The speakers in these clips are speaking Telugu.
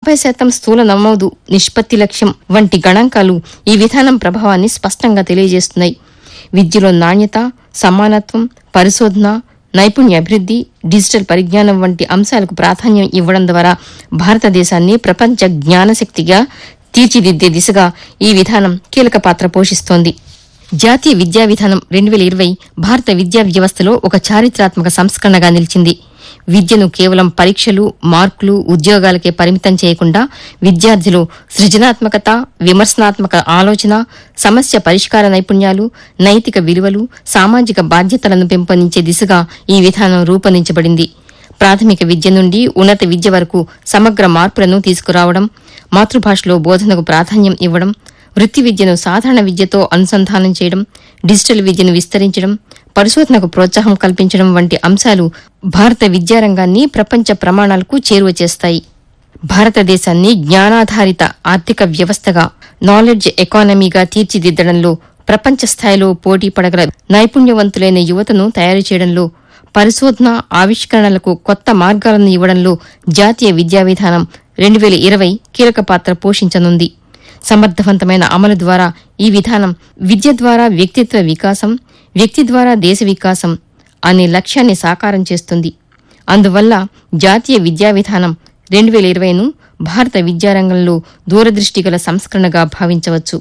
ముప్పై శాతం స్థూల నమోదు నిష్పత్తి లక్ష్యం వంటి గణాంకాలు ఈ విధానం ప్రభావాన్ని స్పష్టంగా తెలియజేస్తున్నాయి విద్యలో నాణ్యత సమానత్వం పరిశోధన నైపుణ్య అభివృద్ధి డిజిటల్ పరిజ్ఞానం వంటి అంశాలకు ప్రాధాన్యం ఇవ్వడం ద్వారా భారతదేశాన్ని ప్రపంచ జ్ఞానశక్తిగా తీర్చిదిద్దే దిశగా ఈ విధానం కీలక పాత్ర పోషిస్తోంది జాతీయ విద్యా విధానం రెండు వేల ఇరవై భారత విద్యా వ్యవస్థలో ఒక చారిత్రాత్మక సంస్కరణగా నిలిచింది విద్యను కేవలం పరీక్షలు మార్కులు ఉద్యోగాలకే పరిమితం చేయకుండా విద్యార్థులు సృజనాత్మకత విమర్శనాత్మక ఆలోచన సమస్య పరిష్కార నైపుణ్యాలు నైతిక విలువలు సామాజిక బాధ్యతలను పెంపొందించే దిశగా ఈ విధానం రూపొందించబడింది ప్రాథమిక విద్య నుండి ఉన్నత విద్య వరకు సమగ్ర మార్పులను తీసుకురావడం మాతృభాషలో బోధనకు ప్రాధాన్యం ఇవ్వడం వృత్తి విద్యను సాధారణ విద్యతో అనుసంధానం చేయడం డిజిటల్ విద్యను విస్తరించడం పరిశోధనకు ప్రోత్సాహం కల్పించడం వంటి అంశాలు భారత విద్యారంగాన్ని ప్రపంచ ప్రమాణాలకు చేరువ చేస్తాయి భారతదేశాన్ని జ్ఞానాధారిత ఆర్థిక వ్యవస్థగా నాలెడ్జ్ ఎకానమీగా తీర్చిదిద్దడంలో ప్రపంచ స్థాయిలో పోటీ పడగల నైపుణ్యవంతులైన యువతను తయారు చేయడంలో పరిశోధన ఆవిష్కరణలకు కొత్త మార్గాలను ఇవ్వడంలో జాతీయ విద్యా విధానం రెండు వేల ఇరవై కీలక పాత్ర పోషించనుంది సమర్థవంతమైన అమలు ద్వారా ఈ విధానం విద్య ద్వారా వ్యక్తిత్వ వికాసం వ్యక్తి ద్వారా దేశ వికాసం అనే లక్ష్యాన్ని సాకారం చేస్తుంది అందువల్ల జాతీయ విద్యా విధానం రెండు వేల ఇరవైను భారత విద్యారంగంలో దూరదృష్టి గల సంస్కరణగా భావించవచ్చు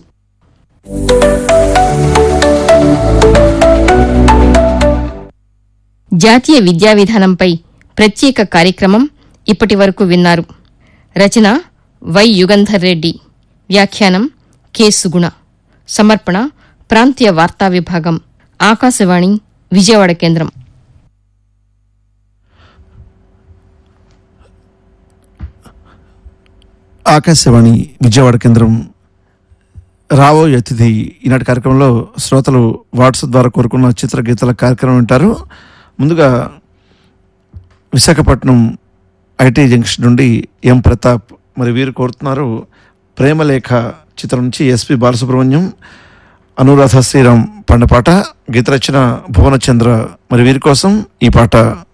జాతీయ విద్యా విధానంపై ప్రత్యేక కార్యక్రమం ఇప్పటి వరకు విన్నారు రచన వై యుగంధర్ రెడ్డి వ్యాఖ్యానం కె సుగుణ సమర్పణ ప్రాంతీయ వార్తా విభాగం ఆకాశవాణి విజయవాడ కేంద్రం ఆకాశవాణి విజయవాడ కేంద్రం రావో అతిథి ఈనాటి కార్యక్రమంలో శ్రోతలు వాట్సాప్ ద్వారా కోరుకున్న చిత్రగీతాల కార్యక్రమం వింటారు ముందుగా విశాఖపట్నం ఐటీ జంక్షన్ నుండి ఎం ప్రతాప్ మరి వీరు కోరుతున్నారు ప్రేమలేఖ చిత్రం నుంచి ఎస్పి బాలసుబ్రహ్మణ్యం అనురాధ శ్రీరామ్ పండపాట గీత రచన భువనచంద్ర మరి వీరి కోసం ఈ పాట